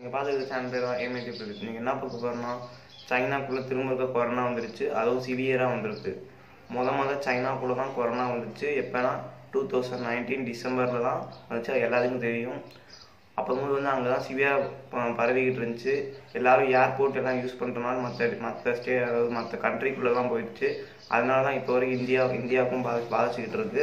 நீங்கள் பார்த்துக்கிற சேனல் பேர் தான் ஏமே டிப் நீங்கள் என்ன பார்க்க போகிறோம்னா சைனாக்குள்ளே திரும்ப இருக்க கொரோனா வந்துருச்சு அதுவும் சிவியராக வந்திருக்கு முத முத சைனாக்குள்ளே தான் கொரோனா வந்துச்சு எப்போனா டூ தௌசண்ட் நைன்டீன் டிசம்பரில் தான் வந்துச்சு அது எல்லாத்துக்கும் தெரியும் அப்போது வந்து அங்கே தான் சிவியராக பரவிக்கிட்டு இருந்துச்சு எல்லாரும் ஏர்போர்ட் எல்லாம் யூஸ் பண்ணுறனால மற்ற மற்ற ஸ்டே அதாவது மற்ற கண்ட்ரிக்குள்ளே தான் போயிடுச்சு அதனால தான் இப்போ வரைக்கும் இந்தியா இந்தியாவுக்கும் பாதி பாதிச்சுக்கிட்டு இருக்கு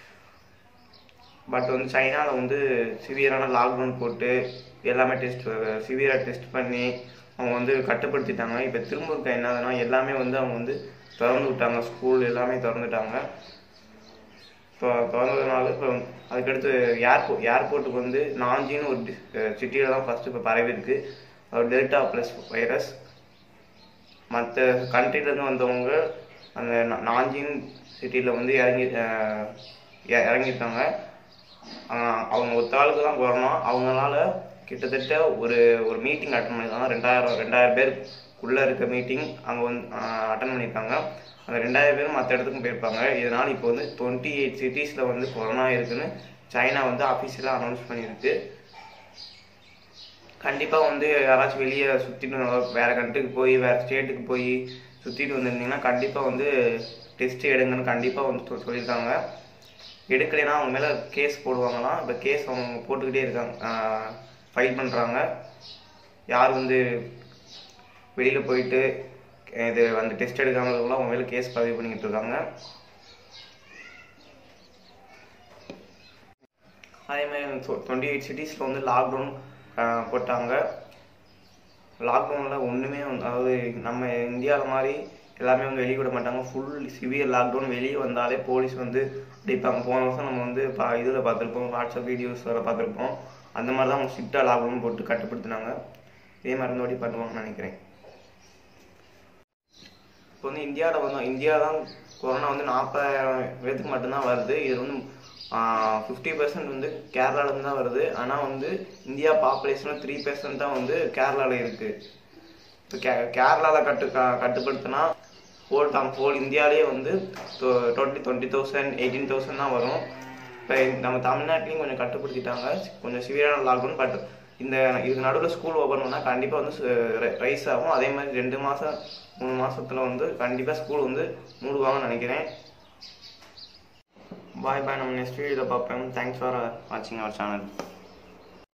பட் வந்து சைனாவில் வந்து சிவியரான லாக்டவுன் போட்டு எல்லாமே டெஸ்ட் சிவியராக டெஸ்ட் பண்ணி அவங்க வந்து கட்டுப்படுத்திட்டாங்க இப்போ திரும்ப இருக்க என்னதுன்னா எல்லாமே வந்து அவங்க வந்து திறந்து விட்டாங்க ஸ்கூல் எல்லாமே திறந்துட்டாங்க இப்போ திறந்ததுனால இப்போ அதுக்கடுத்து ஏர்போர்ட் ஏர்போர்ட்டுக்கு வந்து நாஞ்சின்னு ஒரு சிட்டியில் தான் ஃபஸ்ட்டு இப்போ பரவி இருக்கு டெல்டா ப்ளஸ் வைரஸ் மற்ற கண்ட்ரிலேருந்து வந்தவங்க அந்த நா- நாஞ்சின் சிட்டியில் வந்து இறங்கி அஹ், இ- இறங்கியிருக்காங்க ஆஹ் அவங்க ஒத்தாளுக்கு தான் கொரோனா அவங்களால கிட்டத்தட்ட ஒரு ஒரு மீட்டிங் அட்டன் பண்ணியிருக்காங்க ரெண்டாயிரம் ரெண்டாயிரம் பேருக்குள்ளே இருக்க மீட்டிங் அங்கே வந்து அட்டன் பண்ணியிருக்காங்க அந்த ரெண்டாயிரம் பேரும் மற்ற இடத்துக்கும் போயிருப்பாங்க இதனால் இப்போ வந்து டுவெண்ட்டி எயிட் சிட்டிஸில் வந்து கொரோனா இருக்குன்னு சைனா வந்து அஃபிஷியலாக அனௌன்ஸ் பண்ணியிருக்கு கண்டிப்பாக வந்து யாராச்சும் வெளியே சுற்றிட்டு வேறு கண்ட்ரிக்கு போய் வேறு ஸ்டேட்டுக்கு போய் சுற்றிட்டு வந்திருந்தீங்கன்னா கண்டிப்பாக வந்து டெஸ்ட் எடுங்கன்னு கண்டிப்பாக வந்து சொ- சொல்லியிருக்காங்க எடுக்கலைன்னா அவங்க மேலே கேஸ் போடுவாங்களாம் இப்போ கேஸ் அவங்க போட்டுக்கிட்டே இருக்காங்க ஃபைல் பண்ணுறாங்க யார் வந்து வெளியில் போயிட்டு இது அந்த டெஸ்ட் எடுக்காமலாம் அவங்க மேலே கேஸ் பதிவு பண்ணிக்கிட்டு இருக்காங்க அதே மாதிரி டுவெண்ட்டி எயிட் சிட்டிஸில் வந்து லாக்டவுன் போட்டாங்க லாக்டவுனில் ஒன்றுமே அதாவது நம்ம இந்தியாவில் மாதிரி எல்லாமே வந்து வெளியே விட மாட்டாங்க ஃபுல் சிவியர் லாக்டவுன் வெளியே வந்தாலே போலீஸ் வந்து அடிப்பாங்க போன வருஷம் நம்ம வந்து பா இதில் பார்த்துருப்போம் வாட்ஸ்அப் வீடியோஸ் வர பார்த்துருப்போம் அந்த மாதிரி தான் அவங்க ஸ்ட்ரிக்டாக லாக்டவுன் போட்டு கட்டுப்படுத்தினாங்க இதே மாதிரி இருந்தபடி பண்ணுவாங்கன்னு நினைக்கிறேன் இப்போ வந்து இந்தியாவில் வந்தோம் இந்தியா தான் கொரோனா வந்து நாற்பதாயிரம் பேருக்கு மட்டும்தான் வருது இது வந்து ஃபிஃப்டி பர்சன்ட் வந்து கேரளாலேருந்து தான் வருது ஆனால் வந்து இந்தியா பாப்புலேஷனில் த்ரீ பர்சன்ட் தான் வந்து கேரளாவில் இருக்குது இப்போ கே கேரளாவில் கட்டு க- கட்டுப்படுத்தினா ஹோல் டம் ஹோல் இந்தியாவிலே வந்து totally twenty thousand eighteen thousand தான் வரும் இப்போ நம்ம தமிழ்நாட்டிலையும் கொஞ்சம் கட்டுப்படுத்திட்டாங்க கொஞ்சம் சிவியரான லாக்டவுன் பட் இந்த இதுக்கு நடுவில் ஸ்கூல் ஓப்பன் பண்ணால் கண்டிப்பாக வந்து ரைஸ் ஆகும் அதே மாதிரி ரெண்டு மாதம் மூணு மாசத்துல வந்து கண்டிப்பாக ஸ்கூல் வந்து மூடுவாங்கன்னு நினைக்கிறேன் பாய் பாய் நம்ம நெக்ஸ்ட் வீடியோவில் பார்ப்போம் தேங்க்ஸ் ஃபார் வாட்சிங் அவர் சேனல்